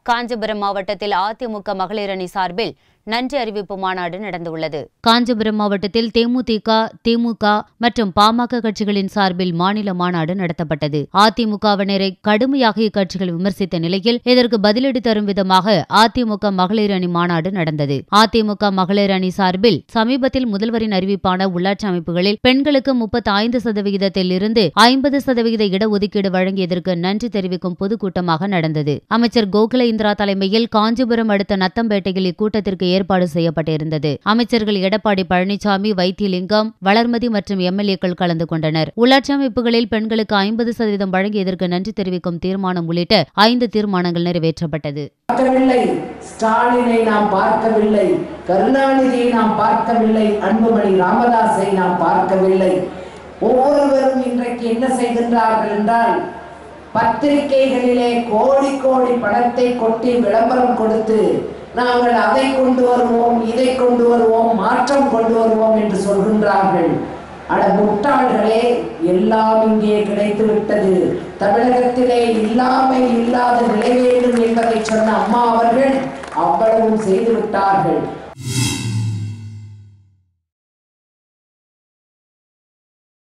காஞ்சிபுரம் மாவட்டத்தில் அதிமுக மகளிர் அணி சார்பில் நன்றி அறிவிப்பு மாநாடு நடந்துள்ளது காஞ்சிபுரம் மாவட்டத்தில் தேமுதிக திமுக மற்றும் பாமக கட்சிகளின் சார்பில் மாநில மாநாடு நடத்தப்பட்டது அதிமுகவினரை கடுமையாக இக்கட்சிகள் விமர்சித்த நிலையில் இதற்கு பதிலடி தரும் விதமாக அதிமுக மகளிர் அணி மாநாடு நடந்தது அதிமுக மகளிர் அணி சார்பில் சமீபத்தில் முதல்வரின் அறிவிப்பான உள்ளாட்சி அமைப்புகளில் பெண்களுக்கு முப்பத்தி ஐந்து சதவிகிதத்தில் இருந்து ஐம்பது சதவிகித இடஒதுக்கீடு வழங்கியதற்கு நன்றி தெரிவிக்கும் பொதுக்கூட்டமாக நடந்தது அமைச்சர் கோகுல இந்திரா தலைமையில் காஞ்சிபுரம் அடுத்த நத்தம்பேட்டையில் இக்கூட்டத்திற்கு ஏற்பாடு செய்யப்பட்டிருந்தது அமைச்சர்கள் எடப்பாடி பழனிசாமி வைத்தியலிங்கம் வளர்மதி மற்றும் எம்எல்ஏக்கள் கலந்து கொண்டனர் உள்ளாட்சி அமைப்புகளில் பெண்களுக்கு ஐம்பது சதவீதம் வழங்கியதற்கு நன்றி தெரிவிக்கும் தீர்மானம் உள்ளிட்ட ஐந்து தீர்மானங்கள் நிறைவேற்றப்பட்டது பார்க்கவில்லை ஸ்டாலினை நாம் பார்க்கவில்லை கருணாநிதியை நாம் பார்க்கவில்லை அன்புமணி ராமதாஸை நாம் பார்க்கவில்லை ஒவ்வொருவரும் இன்றைக்கு என்ன செய்கின்றார்கள் என்றால் பத்திரிகைகளிலே கோடி கோடி பணத்தை கொட்டி விளம்பரம் கொடுத்து நாங்கள் அதை கொண்டு வருவோம் இதை கொண்டு வருவோம் மாற்றம் கொண்டு வருவோம் என்று சொல்கின்றார்கள் அட முட்டாள்களே எல்லாம் இங்கே கிடைத்து விட்டது தமிழகத்திலே இல்லாமை இல்லாத நிலை வேண்டும் என்பதை சொன்ன அம்மா அவர்கள் அவ்வளவும் செய்து விட்டார்கள்